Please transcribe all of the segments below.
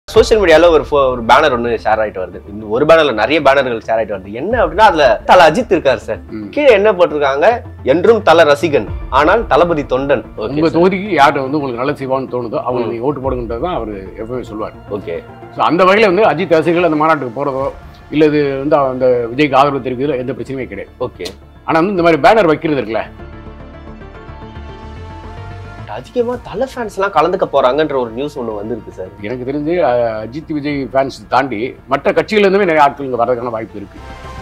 Social மீடியால ஒரு pho- ஒரு பேனர் ஒன்று ஷேர் ஆயிட்டு வருது இந்த ஒரு பேனர்ல நிறைய பேனர்கள் ஷேர் ஆயிட்டு வருது என்ன அப்படின்னா அதுல தல அஜித் இருக்காரு சார் ம். கீழே என்ன போட்டிருக்காங்க என்றும் தல ரசிகன் ஆனால் தளபதி தொண்டன் உங்க தொகுதிக்கு யார்கிட்ட வந்து உங்களுக்கு நல்லது செய்வான்னு தோணுதோ அவங்களுக்கு நீங்க ஓட்டு போடுங்கன்றது தான் அவர் எப்பவுமே சொல்லுவார் ஓகே ஸோ அந்த வகையில் வந்து அஜித் ரசிகர்கள் அந்த மாநாட்டுக்கு போகிறதோ இல்லை இது வந்து அந்த விஜய்க்கு ஆதரவு தெரிவிக்கிறதுல எந்த பிரச்சனையுமே கிடையாது ஓகே ஆனால் வந்து இந்த மாதிரி பேனர் வைக்கிறது இருக்குல்ல அதிகமா தல ஃபேன்ஸ் எல்லாம் கலந்துக்க போறாங்கன்ற ஒரு நியூஸ் ஒண்ணு வந்திருக்கு சார் எனக்கு தெரிஞ்சு அஹ், அஜித் விஜய் ஃபேன்ஸ் தாண்டி மற்ற கட்சிகள்லேருந்துமே நிறைய ஆட்கள் இங்கே வர்றதுக்கான வாய்ப்பு இருக்கு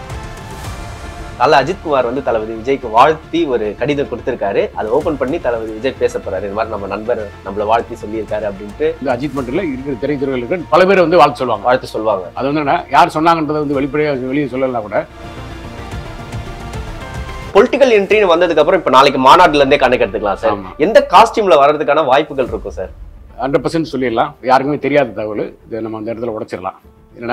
தல அஜித்குமார் வந்து தளபதி விஜய்க்கு வாழ்த்தி ஒரு கடிதம் கொடுத்திருக்காரு அதை ஓபன் பண்ணி தளபதி விஜய் பேச போறாரு இந்த மாதிரி நம்ம நண்பர் நம்மள வாழ்த்தி சொல்லியிருக்காரு அப்படின்ட்டு இந்த அஜித் மட்டும் இல்லை இருக்கிற திரைத்துறைகள் இருக்கிற பல பேர் வந்து வாழ்த்து சொல்லுவாங்க வாழ்த்து சொல்லுவாங்க அது வந்து என்ன யார் சொன்னாங்கன்றதை வந்து வெளிப்படையாக வெளியே சொல்லலைன்னா கூட பொலிட்டிக்கல் என்ட்ரின்னு வந்ததுக்கு அப்புறம் இப்ப நாளைக்கு மாநாட்டுல இருந்தே கணக்கு எடுத்துக்கலாம் சார் ஆமா. எந்த காஸ்டியூம்ல வர்றதுக்கான வாய்ப்புகள் இருக்கும் சார் ஹண்ட்ரட் பர்சன்ட் சொல்லிடலாம் யாருக்குமே தெரியாத தகவல் இதை நம்ம அந்த இடத்துல உடைச்சிடலாம் என்னன்னா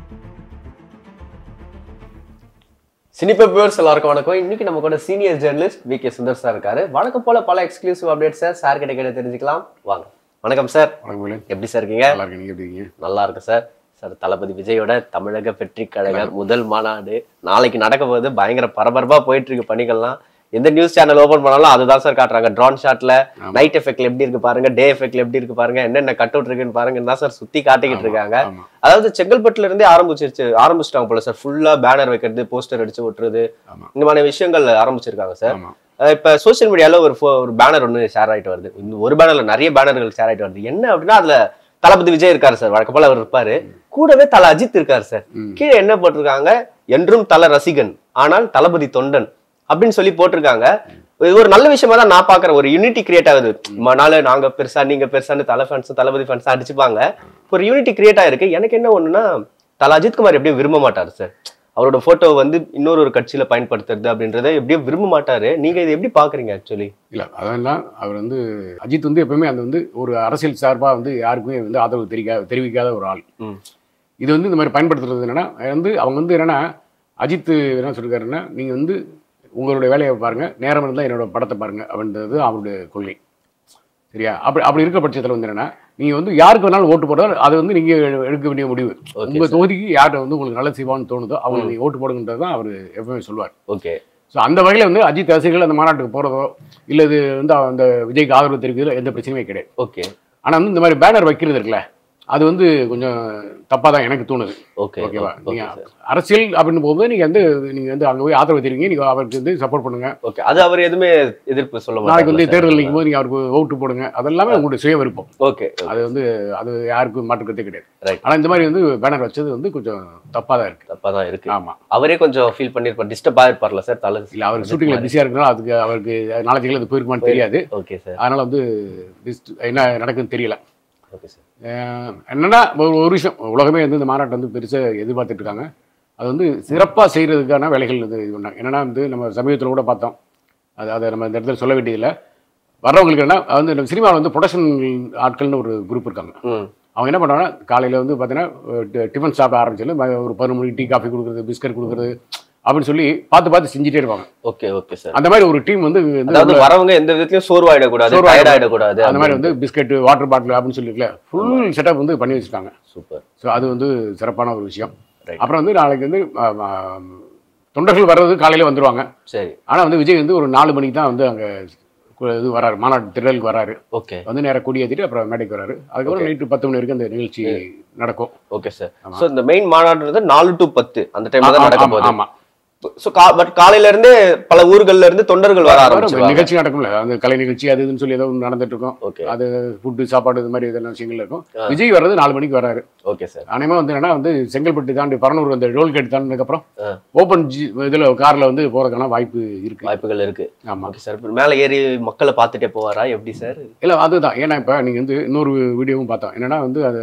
சினிபே வியூவர்ஸ் எல்லாருக்கும் வணக்கம் இன்னைக்கு நம்ம கூட senior journalist V K Sundar sir இருக்காரு வழக்கம் போல பல எக்ஸ்க்ளூசிவ் அப்டேட் சார் சார் கிட்ட கேட்டு தெரிஞ்சுக்கலாம் வாங்க வணக்கம் சார் வணக்கம் வேலு. எப்படி சார் இருக்கீங்க நல்லா இருக்கு நீங்க எப்படி இருக்கீங்க நல்லா இருக்கு சார் சார் தளபதி விஜயோட தமிழக வெற்றி கழக முதல் மாநாடு நாளைக்கு நடக்க போகுது பயங்கர பரபரப்பா போயிட்டு இருக்கு பணிகள்லாம் எந்த நியூஸ் சேனல் ஓபன் பண்ணாலும் அதுதான் சார் காட்டுறாங்க ட்ரோன் ஷாட்ல ஆமா. நைட் எஃபெக்ட்ல எப்படி இருக்கு பாருங்க டே எஃபெக்ட்ல எப்படி இருக்கு பாருங்க என்னென்ன கட் அவுட் இருக்குன்னு பாருங்க தான் சார் சுத்தி காட்டிக்கிட்டு இருக்காங்க ஆமா அதாவது செங்கல்பட்டுல இருந்தே ஆரம்பிச்சிருச்சு ஆரம்பிச்சிட்டாங்க போல சார் ஃபுல்லா பேனர் வைக்கிறது போஸ்டர் அடிச்சு ஒட்டுறது ஆமா இந்த மாதிரி விஷயங்கள் ஆரம்பிச்சிருக்காங்க சார் ஆமா அஹ் இப்ப சோஷியல் மீடியால ஒரு pho- ஒரு பேனர் ஒன்று ஷேர் ஆயிட்டு வருது இந்த ஒரு பேனர்ல நிறைய பேனர்கள் ஷேர் ஆயிட்டு வருது என்ன அப்படின்னா அதுல தளபதி விஜய் இருக்காரு சார் வழக்கம் போல அவர் இருப்பாரு கூடவே தல அஜித் இருக்காரு சார் ம். கீழே என்ன போட்டிருக்காங்க என்றும் தல ரசிகன் ஆனால் தளபதி தொண்டன் அப்படின்னு சொல்லி போட்டிருக்காங்க இது ஒரு நல்ல விஷயமா தான் நான் பாக்குறேன் ஒரு யூனிட்டி கிரியேட் ஆகுது மனால நாங்க பெருசா நீங்க பெருசான்னு தலை ஃபேன்ஸ் தளபதி ஃபேன்ஸ் அடிச்சுப்பாங்க ஒரு யூனிட்டி கிரியேட் ஆயிருக்கு எனக்கு என்ன ஒண்ணுன்னா தல அஜித்குமார் எப்படியும் விரும்ப மாட்டாரு சார் அவரோட போட்டோ வந்து இன்னொரு ஒரு கட்சியில பயன்படுத்துறது அப்படின்றத எப்படியும் விரும்ப மாட்டாரு நீங்க இதை எப்படி பாக்குறீங்க ஆக்சுவலி இல்ல அதெல்லாம் அவர் வந்து அஜித் வந்து எப்பவுமே அந்த வந்து ஒரு அரசியல் சார்பா வந்து யாருக்குமே வந்து ஆதரவு தெரிவிக்காத தெரிவிக்காத ஒரு ஆள் ம். இது வந்து இந்த மாதிரி பயன்படுத்துறது என்னன்னா வந்து அவங்க வந்து என்னன்னா அஜித் என்ன சொல்லிருக்காருன்னா நீங்க வந்து உங்களுடைய வேலையை பாருங்க நேரம் இருந்தால் என்னோட படத்தை பாருங்க அப்படின்றது அவருடைய கொள்கை சரியா அப்படி அப்படி இருக்க பட்சத்தில் வந்து என்னன்னா நீங்க வந்து யாருக்கு வேணாலும் ஓட்டு போடுறோம் அது வந்து நீங்க எடுக்க வேண்டிய முடிவு ஓகே உங்க தொகுதிக்கு யார்கிட்ட வந்து உங்களுக்கு நல்லது செய்வான்னு தோணுதோ அவங்க நீங்க ஓட்டு போடுங்கன்றது தான் அவர் எப்பவுமே சொல்லுவார் ஓகே ஸோ அந்த வகையில் வந்து அஜித் ரசிகர்கள் அந்த மாநாட்டுக்கு போகிறதோ இல்லை இது வந்து அந்த விஜய்க்கு ஆதரவு தெரிவிக்கிறதுல எந்த பிரச்சனையுமே கிடையாது ஓகே ஆனால் வந்து இந்த மாதிரி பேனர் வைக்கிறது இருக்குல்ல அது வந்து கொஞ்சம் தப்பாக தான் எனக்கு தோணுது ஓகே ஓகேவா ஓகே நீங்கள் அரசியல் அப்படின்னு போகும்போது நீங்கள் வந்து நீங்கள் வந்து அங்கே போய் ஆதரவு தெரிவிங்க நீங்கள் அவருக்கு வந்து சப்போர்ட் பண்ணுங்க ஓகே அது அவர் எதுவுமே எதிர்ப்பு சொல்ல நாளைக்கு வந்து மாட்டாங்க தேர்தல் நிற்கும் போது நீங்கள் அவருக்கு ஓட்டு போடுங்க அதெல்லாமே உங்களுடைய சுய விருப்பம் ஓகே அது வந்து அது யாருக்கும் மாற்றுக்கிறதே கிடையாது Right. ஆனால் இந்த மாதிரி வந்து பேனர் வச்சது வந்து கொஞ்சம் தப்பாக தான் இருக்குது தப்பா தான் இருக்கு ஆமாம் அவரே கொஞ்சம் ஃபீல் பண்ணிருப்பார் டிஸ்டர்ப் ஆயிருப்பார்ல சார் தலை இல்லை அவர் ஷூட்டிங்கில் பிஸியாக இருக்கிறனால அதுக்கு அவருக்கு நாளைக்கு அது போயிருக்குமான்னு தெரியாது ஓகே சார் அதனால் வந்து this- என்ன நடக்குதுன்னு தெரியல ஓகே சார் அஹ் என்னன்னா ஒரு ஒரு விஷயம் உலகமே வந்து இந்த மாநாட்டை வந்து பெருசாக எதிர்பார்த்துட்டு இருக்காங்க அது வந்து சிறப்பாக செய்கிறதுக்கான வேலைகள் இது இது பண்ணாங்க என்னன்னா வந்து நம்ம சமீபத்தில் கூட பார்த்தோம் அது அதை நம்ம இந்த இடத்துல சொல்ல வேண்டியதில்லை வர்றவங்களுக்கு என்ன வந்து நம்ம சினிமாவில் வந்து ப்ரொடக்ஷன் ஆட்கள்னு ஒரு குரூப் இருக்காங்க ம் அவங்க என்ன பண்ணுவாங்கன்னா காலையில் வந்து பார்த்தீங்கன்னா டிஃபன் சாப்பிட ஆரம்பிச்சாலும் ஒரு பதினொரு மணிக்கு டீ காஃபி கொடுக்குறது பிஸ்கட் கொடுக்குறது அப்படின்னு சொல்லி பார்த்து பார்த்து செஞ்சுட்டே இருப்பாங்க ஓகே ஓகே சார் அந்த மாதிரி ஒரு டீம் வந்து வந்து அதாவது வரவங்க எந்த விதத்திலயும் சோர்வாயிடக்கூடாது சோர்வாயிடக்கூடாது. டயர்ட் ஆயிடக்கூடாது அந்த மாதிரி வந்து பிஸ்கட் வாட்டர் பாட்டில் அப்படின்னு சொல்லியிருக்கல ஃபுல் செட்டப் வந்து பண்ணி வச்சுருக்காங்க சூப்பர் ஸோ அது வந்து சிறப்பான ஒரு விஷயம் Right. அப்புறம் வந்து நாளைக்கு வந்து ஆ, ஆ, தொண்டர்கள் வர்றது காலையில் வந்துருவாங்க சரி ஆனால் வந்து விஜய் வந்து ஒரு நாலு மணிக்கு தான் வந்து அங்கே இது வராரு மாநாட்டு திடலுக்கு வராரு ஓகே வந்து நேராக கொடி ஏற்றிட்டு அப்புறம் மேடைக்கு வராரு அதுக்கப்புறம் நைட்டு பத்து மணி வரைக்கும் அந்த நிகழ்ச்சி நடக்கும் ஓகே சார் சோ இந்த மெயின் மாநாடுன்றது நாலு டு பத்து அந்த டைம்ல தான் நடக்க போகுது ஆமாம் சோ பட் காலையில இருந்தே பல ஊர்கள்ல இருந்து தொண்டர்கள் வர ஆரம்பிச்சிருவாங்க நிகழ்ச்சி நடக்கும்ல அந்த கலை நிகழ்ச்சி அது இதுன்னு சொல்லி ஏதோ ஒன்று நடந்துட்டு இருக்கும் ஓகே அது ஃபுட்டு சாப்பாடு இது மாதிரி இதெல்லாம் விஷயங்கள் இருக்கும் ஆ. விஜய் வர்றது நாலு மணிக்கு வராரு ஓகே சார் அனைமா வந்து என்னன்னா வந்து செங்கல்பட்டு தாண்டி பரனூர் அந்த டோல் கேட் தாண்டினதுக்கப்புறம் ஆ. ஓப்பன் ஜி இதில் காரில் வந்து போகிறதுக்கான வாய்ப்பு இருக்கு வாய்ப்புகள் இருக்கு ஆமாம் ஓகே சார் மேல ஏறி மக்களை பார்த்துட்டே போவாரா எப்படி சார் இல்லை அதுதான் ஏன்னா இப்போ நீங்கள் வந்து இன்னொரு வீடியோவும் பார்த்தோம் என்னன்னா வந்து அது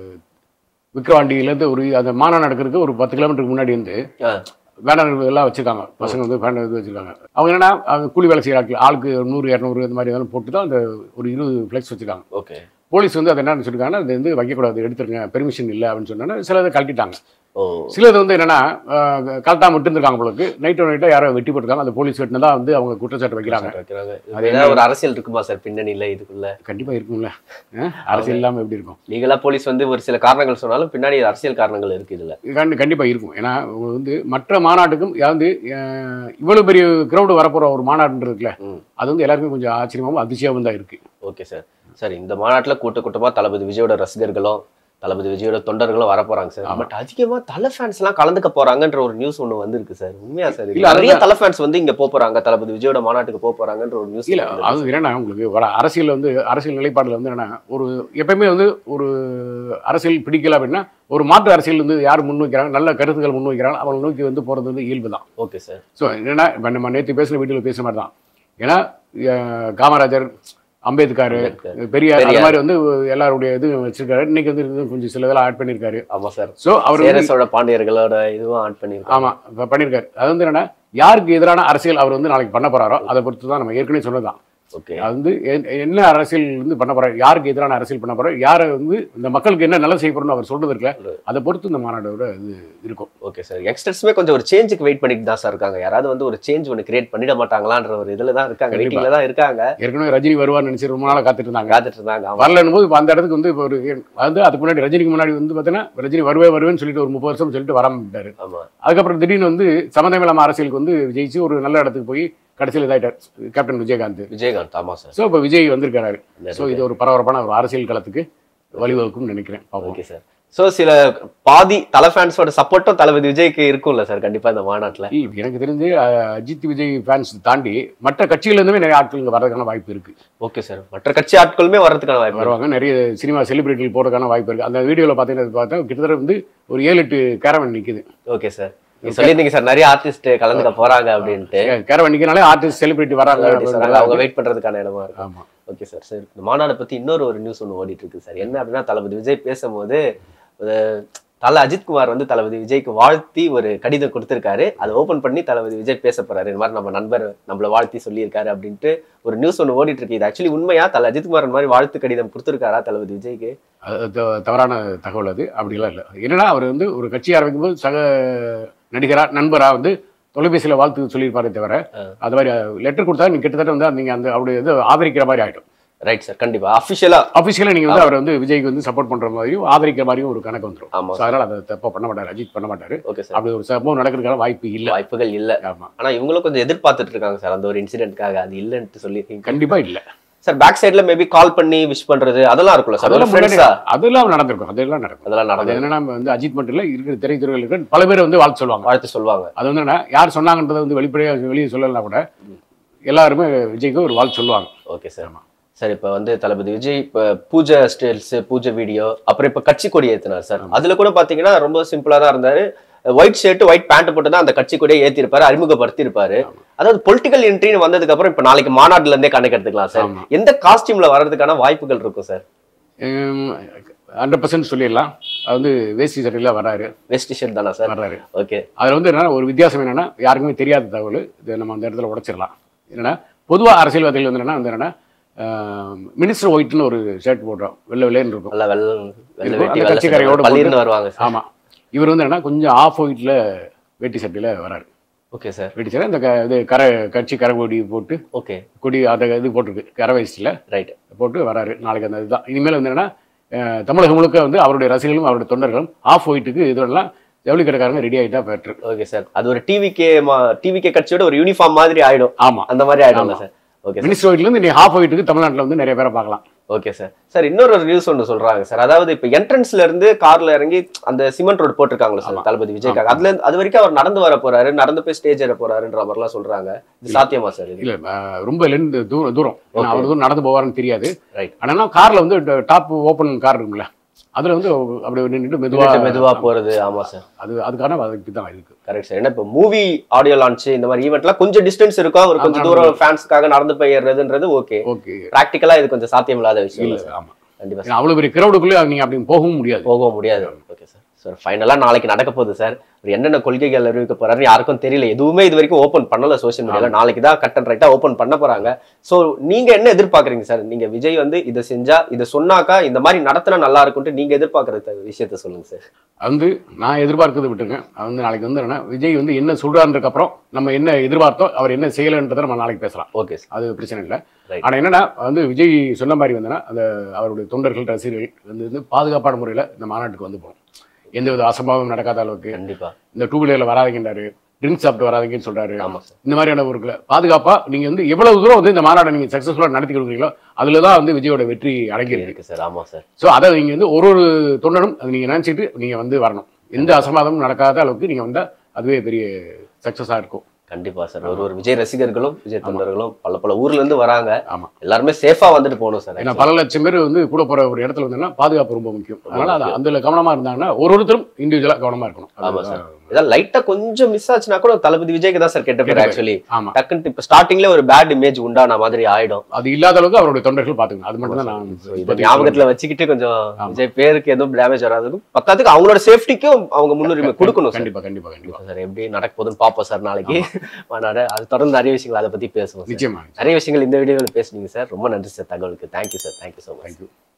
விக்ரவாண்டியிலேருந்து ஒரு அந்த மாநாடு நடக்கிறதுக்கு ஒரு பத்து கிலோமீட்டருக்கு முன்னாடி வந்து பேனர் எல்லாம் வச்சிருக்காங்க பசங்க வந்து பேனர் இது வச்சிருக்காங்க அவங்க என்னன்னா அவங்க கூலி வேலை செய்கிற ஆட்கள் ஆளுக்கு நூறு இரநூறு இந்த மாதிரி இதெல்லாம் போட்டு தான் அந்த ஒரு இருபது ஃப்ளெக்ஸ் வச்சிருக்காங்க ஓகே போலீஸ் வந்து அதை என்ன சொல்லிருக்காங்கன்னா அது வந்து வைக்கக்கூடாது எடுத்துருங்க பெர்மிஷன் இல்லை அப்படின்னு சொன்னா சிலதை கழட்டிட்டாங்க ஓ சிலது வந்து என்னன்னா கரெக்டாக விட்டு இருந்திருக்காங்க போலுக்கு நைட்டு நைட்டாக யாரோ வெட்டி போட்டிருக்காங்க அந்த போலீஸ் வெட்டினதா வந்து அவங்க குற்றச்சாட்டு வைக்கிறாங்க வைக்கிறாங்க. அது ஏதாவது ஒரு அரசியல் இருக்குமா சார் பின்னணியில இதுக்குள்ள கண்டிப்பா இருக்கும்ல அஹ், அரசியல் இல்லாமல் எப்படி இருக்கும் லீகலா போலீஸ் வந்து ஒரு சில காரணங்கள் சொன்னாலும் பின்னாடி அரசியல் காரணங்கள் இருக்கு இதுல இது கண்டி கண்டிப்பாக இருக்கும் ஏன்னா அவங்க வந்து மற்ற மாநாட்டுக்கும் அதாவது அஹ், இவ்வளவு பெரிய கிரௌடு வரப்போற ஒரு மாநாடுன்னு இருக்குல்ல ம். அது வந்து எல்லாருக்கும் கொஞ்சம் ஆச்சரியமாகவும் அதிசயமாகவும் தான் இருக்கு ஓகே சார் சார் இந்த மாநாட்டுல கூட்ட கூட்டமா தளபதி விஜயோட ரசிகர்களும் தளபதி விஜயோட தொண்டர்களும் வர போறாங்க சார் ஆமா. பட் அதிகமா தலை ஃபேன்ஸ் எல்லாம் கலந்துக்க போறாங்கன்ற ஒரு நியூஸ் ஒண்ணு வந்திருக்கு சார் உண்மையா சார் இல்ல, நிறைய அதுதான். தலை ஃபேன்ஸ் வந்து இங்க போப் போறாங்க தளபதி விஜயோட மாநாட்டுக்கு போப் போறாங்கன்ற ஒரு நியூஸ் இல்ல அது என்னன்னா உங்களுக்கு வர அரசியல் வந்து அரசியல் நிலைப்பாடுல வந்து என்னன்னா ஒரு எப்பயுமே வந்து ஒரு அரசியல் பிடிக்கல அப்படின்னா ஒரு மாற்று அரசியல் வந்து யார் முன்வைக்கிறாங்க நல்ல கருத்துக்கள் முன்வைக்கிறாங்க அவங்களை நோக்கி வந்து போறது வந்து இயல்பு தான் ஓகே சார் ஸோ என்னன்னா இப்போ நம்ம நேற்று பேசின வீட்டில் பேசுன மாதிரி தான் ஏன்னா அஹ், காமராஜர் அம்பேத்கர் அம்பேத்கர். பெரியார் அந்த பெரியார். மாதிரி வந்து எல்லாருடைய இது வச்சிருக்காரு இன்னைக்கு வந்து இது கொஞ்சம் சில இதெல்லாம் ஆட் பண்ணியிருக்காரு ஆமா சார் ஸோ அவர் சேர வந்து சோழ பாண்டியர்களோட இதுவும் ஆட் பண்ணிருக்காங்க ஆமா இப்ப பண்ணியிருக்காரு அது வந்து என்னன்னா யாருக்கு எதிரான அரசியல் அவர் வந்து நாளைக்கு பண்ண போறாரோ அதை பொறுத்து தான் நம்ம ஏற்கனவே சொன்னதுதான் ஓகே அது வந்து என்- என்ன அரசியல் வந்து பண்ண போறாரு யாருக்கு எதிரான அரசியல் பண்ண போறாரு யாரை வந்து இந்த மக்களுக்கு என்ன நல்லது செய்ய போறோம்னு அவர் சொல்றது இருக்குல்ல அதை பொறுத்து இந்த மாநாடோட இது இருக்கும் ஓகே சார் யங்ஸ்டர்ஸுமே கொஞ்சம் ஒரு சேஞ்சுக்கு வெயிட் பண்ணிட்டு தான் சார் இருக்காங்க யாராவது வந்து ஒரு சேஞ்ச் ஒன்று கிரியேட் பண்ணிட மாட்டாங்களான்ற ஒரு இதுல தான் இருக்காங்க கண்டிப்பா. வெயிட்டிங்ல தான் இருக்காங்க ஏற்கனவே ரஜினி வருவார்னு நினைச்சு ரொம்ப நாளா காத்துட்டு இருந்தாங்க காத்துட்டு இருந்தாங்க ஆமா. வரலன்னு போது இப்போ அந்த இடத்துக்கு வந்து இப்போ ஒரு வந்து அதுக்கு முன்னாடி ரஜினிக்கு முன்னாடி வந்து பார்த்தீங்கன்னா ரஜினி வருவே வருவேன்னு சொல்லிட்டு ஒரு முப்பது வருஷம் சொல்லிட்டு வராம விட்டாரு ஆமா அதுக்கப்புறம் திடீர்னு வந்து சம்மந்தமில்லாம அரசியலுக்கு வந்து ஜெயிச்சு ஒரு நல்ல இடத்துக்கு போய் கடைசியில் இதாயிட்டார் கேப்டன் விஜயகாந்த் விஜயகாந்த் ஆமா சார் ஸோ இப்போ விஜய் வந்திருக்காரு ஸோ இது ஒரு பரபரப்பான ஒரு அரசியல் களத்துக்கு வழிவகுக்கும்னு நினைக்கிறேன் பார்ப்போம் ஓகே சார் சோ சில பாதி தலை ஃபேன்ஸோட சப்போர்ட்டும் தளபதி விஜய்க்கு இருக்கும்ல சார் கண்டிப்பா இந்த மாநாட்டுல இ- எனக்கு தெரிஞ்சு அஹ், அஜித் விஜய் ஃபேன்ஸ் தாண்டி மற்ற கட்சியில இருந்துமே நிறைய ஆட்கள் இங்கே வர்றதுக்கான வாய்ப்பு இருக்கு ஓகே சார் மற்ற கட்சி ஆட்களுமே வர்றதுக்கான வாய்ப்பு இருக்கு. வருவாங்க நிறைய சினிமா செலிபிரிட்டிகள் போறதுக்கான வாய்ப்பு இருக்கு அந்த வீடியோவில் பார்த்தீங்கன்னா பார்த்தா கிட்டத்தட்ட வந்து ஒரு ஏழு எட்டு கேரவன் நிக்குது ஓகே சார் நீங்க சொல்லியிருந்தீங்க சார் நிறைய ஆர்டிஸ்ட் கலந்துக்க போறாங்க அப்படின்ட்டு கேரவன் நிற்கனாலே ஆர்டிஸ்ட் செலிபிரிட்டி வராங்க Okay sir. அங்க அவங்க வெயிட் பண்றதுக்கான இடமா இருக்கு ஆமா ஓகே சார் சார் இந்த மாநாடை பத்தி இன்னொரு ஒரு நியூஸ் ஒன்று ஓடிட்டு இருக்கு சார் என்ன அப்படின்னா தளபதி விஜய் பேசும்போது அஹ், தல அஜித்குமார் வந்து தளபதி விஜய்க்கு வாழ்த்தி ஒரு கடிதம் கொடுத்திருக்காரு அதை ஓபன் பண்ணி தளபதி விஜய் பேச போறாரு இந்த மாதிரி நம்ம நண்பர் நம்மள வாழ்த்தி சொல்லியிருக்காரு அப்படின்ட்டு ஒரு நியூஸ் ஒன்று ஓடிட்டு இருக்கு இது ஆக்சுவலி உண்மையா தல அஜித்குமார் இந்த மாதிரி வாழ்த்து கடிதம் கொடுத்திருக்காரா தளபதி விஜய்க்கு அது த- தவறான தகவல் அது அப்படிலாம் இல்லை என்னன்னா அவர் வந்து ஒரு கட்சி ஆரம்பிக்கும் போது சக நடிகரா நண்பரா வந்து தொலைபேசியில் வாழ்த்து சொல்லியிருப்பாரே தவிர அது மாதிரி லெட்டர் கொடுத்தா நீங்க கிட்டத்தட்ட வந்து நீங்க அந்த அவருடைய இது ஆதரிக்கிற மாதிரி ஆயிடும் ரைட் சார் கண்டிப்பா அஃபிஷியலா அஃபிஷியலாக நீங்க வந்து அவரை வந்து விஜய்க்கு வந்து சப்போர்ட் பண்ற மாதிரியும் ஆதரிக்கிற மாதிரியும் ஒரு கணக்கு வந்துடும் ஆமா So, அதனால அதை தப்பா பண்ண மாட்டாரு அஜித் பண்ண மாட்டாரு ஓகே சார் அப்படி ஒரு சம்பவம் நடக்கிறதுக்கான வாய்ப்பு இல்லை வாய்ப்புகள் இல்ல ஆமா ஆனா இவங்களும் கொஞ்சம் எதிர்பார்த்துட்டு இருக்காங்க சார் அந்த ஒரு இன்சிடென்ட்காக அது இல்லைன்ட்டு சொல்லியிருக்கீங்க கண்டிப்பா இல்ல சார் பேக் சைடுல மேபி கால் பண்ணி விஷ் பண்றது அதெல்லாம் இருக்கும்ல சார் அதெல்லாம் முன்னாடி ஃப்ரெண்ட்ஸா அதெல்லாம் நடந்திருக்கும் அதெல்லாம் நடக்கும் அதெல்லாம் அது நடந்தது என்னன்னா வந்து அஜித் மட்டும் இல்ல இருக்கிற திரைத்துறையில் இருக்கிற பல பேர் வந்து வாழ்த்து சொல்லுவாங்க வாழ்த்து சொல்லுவாங்க அது வந்து என்ன யார் சொன்னாங்கன்றதை வந்து வெளிப்படையாக வெளியே சொல்லலைன்னா கூட எல்லாருமே விஜய்க்கு ஒரு வாழ்த்து சொல்லுவாங்க ஓகே சார் சார் இப்ப வந்து தளபதி விஜய் இப்ப பூஜை ஸ்டைல்ஸ் பூஜை வீடியோ அப்புறம் இப்ப கட்சி கொடி ஏத்தினார் சார் அதுல கூட பாத்தீங்கன்னா ரொம்ப சிம்பிளா தான் இருந்தாரு ஒயிட் ஷர்ட் ஒயிட் பேண்ட் போட்டு தான் அந்த கட்சி கொடியை ஏத்திருப்பாரு அறிமுகப்படுத்தி இருப்பாரு அதாவது பொலிட்டிக்கல் என்ட்ரின்னு வந்ததுக்கு அப்புறம் இப்ப நாளைக்கு மாநாட்டுல இருந்தே கணக்கு எடுத்துக்கலாம் சார் ஆமா. எந்த காஸ்டியூம்ல வர்றதுக்கான வாய்ப்புகள் இருக்கும் சார் ஹண்ட்ரட் பர்சன்ட் சொல்லிடலாம் அது வந்து வேஷ்டி சட்டையில் வராரு வெஸ்ட் ஷர்ட் தானா சார் வர்றாரு ஓகே அதில் வந்து என்னன்னா ஒரு வித்தியாசம் என்னன்னா யாருக்குமே தெரியாத தகவல் இதை நம்ம அந்த இடத்துல உடைச்சிடலாம் என்னன்னா பொதுவாக அரசியல்வாதிகள் வந்து என்னன்னா வந்து என்னன்னா மினிஸ்டர் ஒயிட்னு ஒரு ஷர்ட் போடுறோம் வெள்ளை வெள்ளைன்னு இருக்கும் நல்ல வெள்ள வெள்ள இருக்கும். வேட்டி அந்த வெள்ள கட்சிக்காரையோட சட்டை, பளிர்னு வருவாங்க சார் ஆமா இவர் வந்து என்னன்னா கொஞ்சம் ஆஃப் ஒயிட்ல வேட்டி சட்டையில வராரு ஓகே சார் வேட்டி சட்டை இந்த க- இது கரை கட்சி கரை கொடி போட்டு ஓகே கொடி அதை இது போட்டிருக்கு கரை வேஷ்டியில் ரைட் போட்டு வராரு நாளைக்கு அந்த இதுதான் இனிமேல் வந்து என்னன்னா அஹ், தமிழகம் முழுக்க வந்து அவருடைய ரசிகர்களும் அவருடைய தொண்டர்களும் ஆஃப் ஒயிட்டுக்கு இதெல்லாம் ஜவுளி கடைக்காரங்க ரெடி ஆகிட்டா பெட்ரு ஓகே சார் அது ஒரு டிவிகே டிவிகே கட்சியோட ஒரு யூனிஃபார்ம் மாதிரி ஆயிடும் ஆமா அந்த மாதிரி ஆயிடும்ல சார் ஓகே சார் மினிஸ்டர் ஒயிட்ல இருந்து நீ ஆஃப் ஒயிட்டுக்கு தமிழ்நாட்டுல வந்து நிறைய பேரை பார்க்கலாம் ஓகே சார் சார் இன்னொரு ஒரு நியூஸ் ஒன்று சொல்றாங்க சார் அதாவது இப்போ என்ட்ரன்ஸ்ல இருந்து கார்ல இறங்கி அந்த சிமெண்ட் ரோடு போட்டிருக்காங்களா சார் தளபதி விஜய்க்காக அதுல இருந்து அது வரைக்கும் அவர் நடந்து வர போறாரு நடந்து போய் ஸ்டேஜ் ஏற போறாருன்ற மாதிரிலாம் சொல்றாங்க இது சாத்தியமா சார் இது இல்ல அஹ், ரொம்ப லென்த் தூரம் தூரம் ஏன்னா அவர் தூரம் நடந்து போவாருன்னு தெரியாது ரைட் ஆனா கார்ல வந்து டாப் ஓப்பன் கார் இருக்கும்ல அதுல வந்து அப்படி நின்றுட்டு மெதுவா மெதுவா போறது ஆமா சார் அது அதுக்கான அதுக்கு தான் இருக்கு கரெக்ட் சார் ஏன்னா இப்போ மூவி ஆடியோ லான்ச் இந்த மாதிரி ஈவெண்ட்லாம் கொஞ்சம் டிஸ்டன்ஸ் இருக்கும் அவர் கொஞ்சம் தூரம் ஃபேன்ஸ்க்காக நடந்து போய் ஏறுறதுன்றது ஓகே ஓகே ப்ராக்டிக்கலா இது கொஞ்சம் சாத்தியம் இல்லாத விஷயம் இல்ல இல்ல சார் ஆமா கண்டிப்பா ஏன்னா அவ்வளவு பெரிய கிரௌடுக்குள்ளே நீங்க அப்படி போகவும் முடியாது போக முடியாது ஓகே சார் சார் ஃபைனலா நாளைக்கு நடக்க போகுது சார் அவர் என்னென்ன கொள்கைகள் அறிவிக்க போறாருன்னு யாருக்கும் தெரியல எதுவுமே இது வரைக்கும் ஓபன் பண்ணல சோஷியல் மீடியால நாளைக்கு தான் கட் அண்ட் ரைட்டா ஓபன் பண்ண போறாங்க சோ நீங்க என்ன எதிர்பார்க்கறீங்க சார் நீங்க விஜய் வந்து இதை செஞ்சா இதை சொன்னாக்கா இந்த மாதிரி நடத்தினா நல்லா இருக்கும்ட்டு நீங்க எதிர்பார்க்கற விஷயத்த சொல்லுங்க சார் வந்து நான் எதிர்பார்க்கறது விட்டுருங்க அது வந்து நாளைக்கு வந்து என்னன்னா விஜய் வந்து என்ன சொல்றான்றதுக்கு அப்புறம் நம்ம என்ன எதிர்பார்த்தோம் அவர் என்ன செய்யலைன்றதை நம்ம நாளைக்கு பேசலாம் ஓகே சார் அது பிரச்சனை இல்லை Right. ஆனா என்னன்னா வந்து விஜய் சொன்ன மாதிரி வந்தனா அந்த அவருடைய தொண்டர்கள் ரசிகர்கள் வந்து வந்து பாதுகாப்பான முறையில் இந்த மாநாட்டுக்கு வந்து போகணும் எந்த வித அசம்பாவம் நடக்காத அளவுக்கு கண்டிப்பா இந்த டூ வீலரில் வராதீங்கன்றாரு ட்ரிங்க்ஸ் சாப்பிட்டு வராதீங்கன்னு சொல்றாரு ஆமா சார் இந்த மாதிரியான ஊருக்குள்ள பாதுகாப்பா நீங்க வந்து எவ்வளவு தூரம் வந்து இந்த மாநாட்டை நீங்க சக்சஸ்ஃபுல்லா நடத்தி கொடுக்குறீங்களோ அதுல தான் வந்து விஜயோட வெற்றி அடங்கியிருக்கு இருக்கு சார் ஆமா சார் ஸோ அதை நீங்க வந்து ஒரு ஒரு தொண்டனும் அது நீங்க நினைச்சிட்டு நீங்க வந்து வரணும் எந்த அசம்பாதமும் நடக்காத அளவுக்கு நீங்க வந்தா அதுவே பெரிய சக்சஸா இருக்கும் கண்டிப்பா சார் ஒரு ஒரு விஜய் ரசிகர்களும் விஜய் தொண்டர்களும் பல பல ஊர்ல இருந்து வராங்க ஆமா எல்லாருமே சேஃபா வந்துட்டு போகணும் சார் ஏன்னா பல லட்சம் பேர் வந்து கூட போற ஒரு இடத்துல வந்தோம்னா பாதுகாப்பு ரொம்ப முக்கியம் அதனால அது அதுல கவனமா இருந்தாங்கன்னா ஒரு ஒருத்தரும் இண்டிவிஜுவலா கவனமா இருக்கணும் ஆமா அதுதான். சார் இதான் லைட்டா கொஞ்சம் மிஸ் ஆச்சுன்னா கூட தளபதி விஜய்க்கு தான் சார் கெட்ட பேர் கெட்ட பேர். ஆக்சுவலி ஆமா டக்குன்னு இப்ப ஸ்டார்டிங்ல ஒரு பேட் இமேஜ் உண்டான மாதிரி ஆயிடும் அது இல்லாத அளவுக்கு அவருடைய தொண்டர்கள் பாத்துக்கணும் அது மட்டும் தான் நான் So, இதை இப்போதைக்கு ஞாபகத்துல வச்சுக்கிட்டு கொஞ்சம் ஆமா. விஜய் பேருக்கு எதுவும் டேமேஜ் வராதுக்கும் பத்தாத்துக்கு அவங்களோட சேஃப்டிக்கும் அவங்க முன்னுரிமை சொல்றேன். கொடுக்கணும் சார் கண்டிப்பா கண்டிப்பா கண்டிப்பா சார் எப்படி நடக்க போகுதுன்னு பாப்போம் சார் நாளைக்கு மாநாடு அது தொடர்ந்து நிறைய விஷயங்கள் அதை பத்தி பேசுவோம் சார் நிச்சயமா நிறைய விஷயங்கள் இந்த வீடியோவில் பேசுனீங்க சார் ரொம்ப நன்றி சார் தகவலுக்கு thank you sir thank you so much thank you